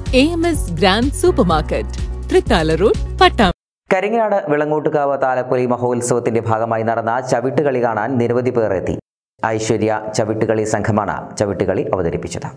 A M S grand super market Thrithala road Pattambi Karinganad Vilangoottukavu Thalappoli മഹോത്സവത്തിന്റെ ഭാഗമായി നടന്ന ചവിട്ടുകളി കാണാൻ നിരവധി പേർ എത്തി ഐശ്വര്യ ചവിട്ടുകളി സംഘമാണ് ചവിട്ടുകളി അവതരിപ്പിച്ചത്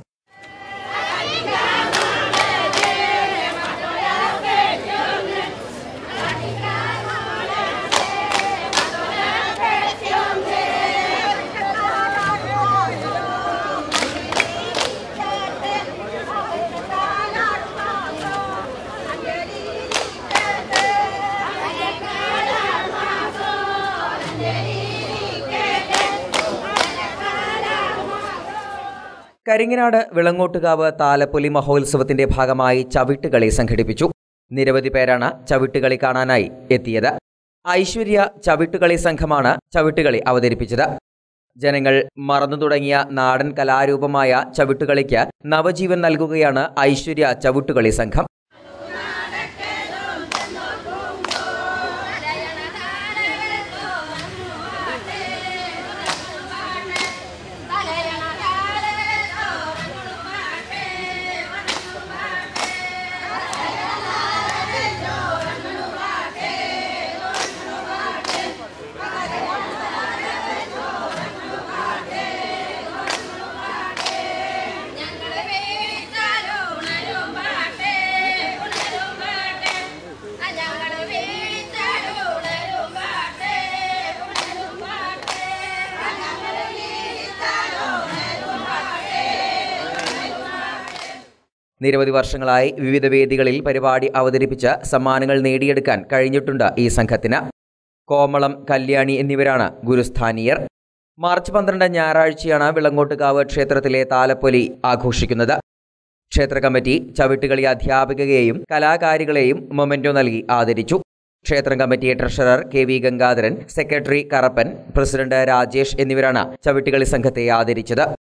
കരിങ്ങനാട് വിളങ്ങോട്ടുകാവ് താലപ്പൊലി മഹോത്സവത്തിന്റെ ഭാഗമായി ചവിട്ടുകളി സംഘടിപ്പിച്ചു നിരവധി പേരാണ് ചവിട്ടുകളി കാണാനായി എത്തിയത് ഐശ്വര്യ ചവിട്ടുകളി സംഘമാണ് ചവിട്ടുകളി അവതരിപ്പിച്ചത് ജനങ്ങൾ മറന്നു തുടങ്ങിയ നാടൻ കലാരൂപമായ ചവിട്ടുകളിക്ക് നവജീവൻ നൽകുകയാണ് ഐശ്വര്യ ചവിട്ടുകളി സംഘം ഞങ്ങളെ വീഴ്ത്താലോ ഉണരും പാട്ടേ ഉണരും പാട്ടേ ആ ഞങ്ങളെ വീഴ്ത്താലോ ഉണരും പാട്ടേ ഉണരും പാട്ടേ ആ ഞങ്ങളെ വീഴ്ത്താലോ ഉണരും പാട്ടേ നിരവധി വർഷങ്ങളായി വിവിധ വേദികളിൽ പരിപാടി അവതരിപ്പിച്ച് സമ്മാനങ്ങൾ നേടിയെടുക്കാൻ കഴിഞ്ഞിട്ടുണ്ട് ഈ സംഘത്തിന് കോമളം കല്യാണി എന്നിവരാണ് ഗുരുസ്ഥാനീയർ മാർച്ച് പന്ത്രണ്ട് ഞായറാഴ്ചയാണ് വിളങ്ങോട്ടുകാവ് ക്ഷേത്രത്തിലെ താലപ്പൊലി ആഘോഷിക്കുന്നത് ക്ഷേത്ര കമ്മിറ്റി ചവിട്ടുകളി അധ്യാപികയെയും കലാകാരികളെയും മൊമെന്റോ നൽകി ആദരിച്ചു ക്ഷേത്രം committee treasurer K V Gangadharan secretary Karappan president Rajesh എന്നിവരാണ് ചവിട്ടുകളി സംഘത്തെ ആദരിച്ചത്